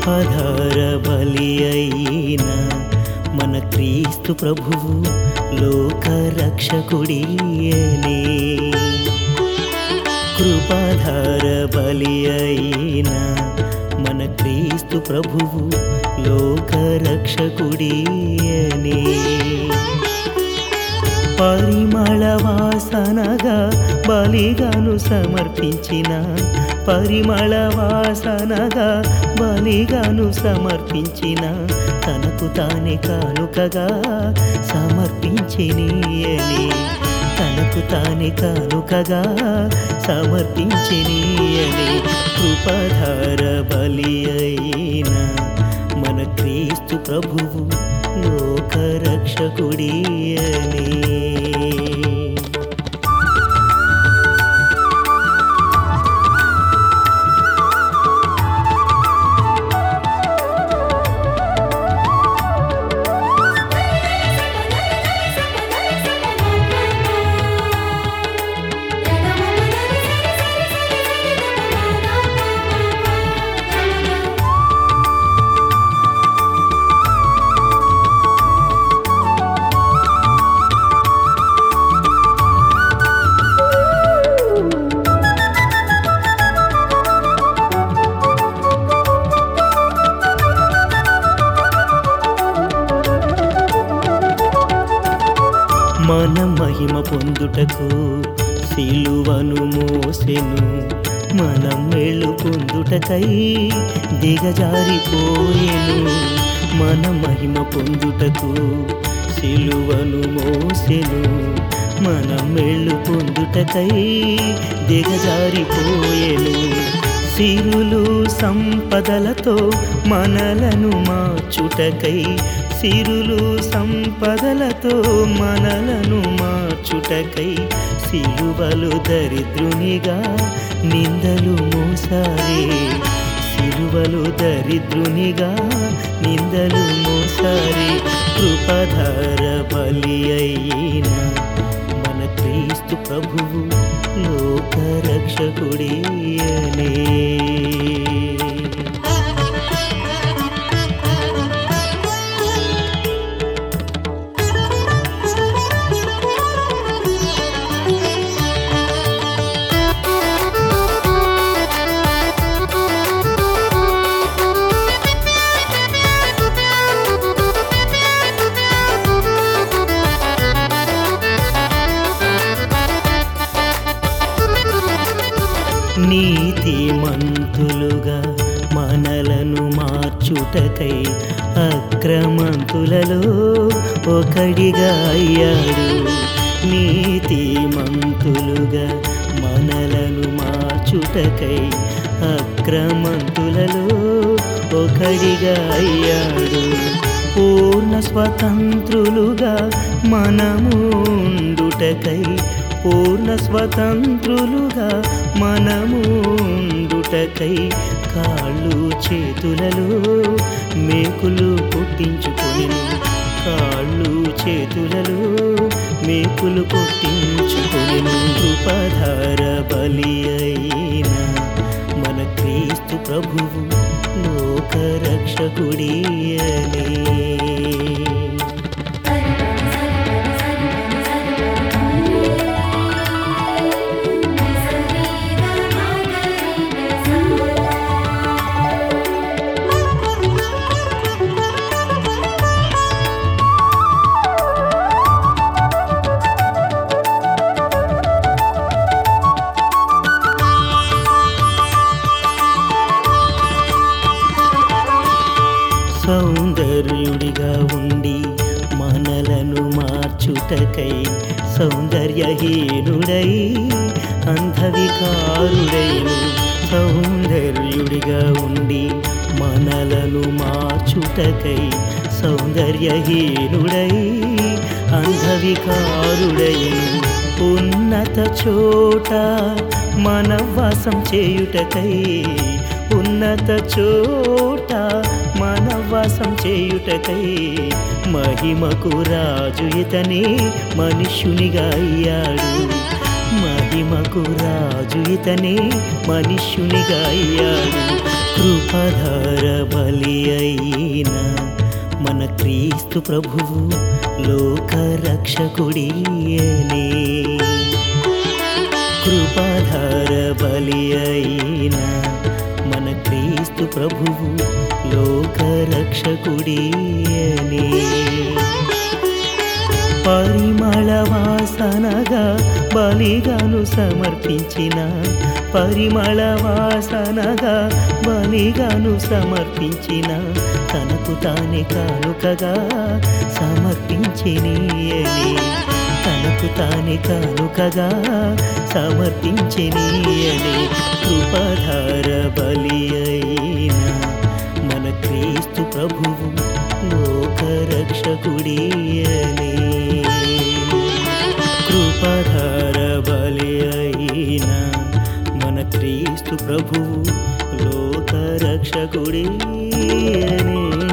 కృపాధార బలి అయిన మన క్రీస్తు ప్రభువు లోక రక్షకుడియనే కృపాధార బలి అయిన మన క్రీస్తు ప్రభువు లోక రక్షకుడియనే పరిమళ వాసనగా బలిగాను సమర్పించిన పరిమళ వాసనగా బలిగాను సమర్పించిన తనకు తానే కానుకగా సమర్పించినీయని తనకు తానే కానుకగా సమర్పించినీయని కృపధార బలి అయిన మన క్రీస్తు ప్రభువు లోక రక్షకుడియనే మన మహిమ పొందుటకు సిలువను మోసెను మనం మేలు పొందుటకై దిగజారిపోయెను మన మహిమ పొందుటకు సిలువను మోసెను మనం మేలు పొందుటకై దిగజారిపోయెను సిరులు సంపదలతో మనలను మార్చుటకై సిరులు సంపదలతో మనలను మార్చుటకై సిలువలు దరిద్రునిగా నిందలు మోసారే సిలువలు దరిద్రునిగా నిందలు మోసారే కృపధార బలి అయిన మన క్రీస్తు ప్రభువు లోక రక్షకుడియనే నీతిమంతులుగా మనలను మార్చుటకై అక్రమంతులలో ఒకడిగా అయ్యాడు నీతిమంతులుగా మనలను మార్చుటకై అక్రమంతులలో ఒకడిగా అయ్యాడు పూర్ణ స్వతంత్రులుగా మనము ఉండుటకై పూర్ణ స్వతంత్రులుగా మనము ఉండుటకై కాళ్ళు చేతులలో మేకులు పుట్టించుకొని కాళ్ళు చేతులలో మేకులు పుట్టించుకొని కృపధార బలి అయిన మన క్రీస్తు ప్రభువు లోక రక్షకుడియనే సౌందర్యుడిగా ఉండి మనలను మార్చుటకై సౌందర్యహీనుడై అంధవికారుడైను సౌందర్యుడిగా ఉండి మనలను మార్చుటకై సౌందర్యహీనుడై అంధవికారుడైను ఉన్నత చోట మన వాసం చేయుటకై ఉన్నత చోట మన వాసం చేయుటకై మహిమకు రాజు ఇతనే మనుష్యునిగా అయ్యాడు మహిమకు రాజు ఇతనే మనుష్యునిగా అయ్యాడు కృపధార బలి అయిన మన క్రీస్తు ప్రభువు లోక రక్షకుడియనే కృపాధార బలి అయిన మన క్రీస్తు ప్రభువు లోక రక్షకుడియనే పరిమళ వాసనగా బలిగాను సమర్పించిన పరిమళ వాసనగా బలిగాను సమర్పించిన తనకు తానే కానుకగా సమర్పించినీయని తనకు తానే కానుకగా సమర్పించినీయని కృపధార బలి అయిన మన క్రీస్తు ప్రభువు లోక రక్షకుడియనే కృపధార బలి అయిన మన క్రీస్తు ప్రభువు లోక రక్షకుడియనే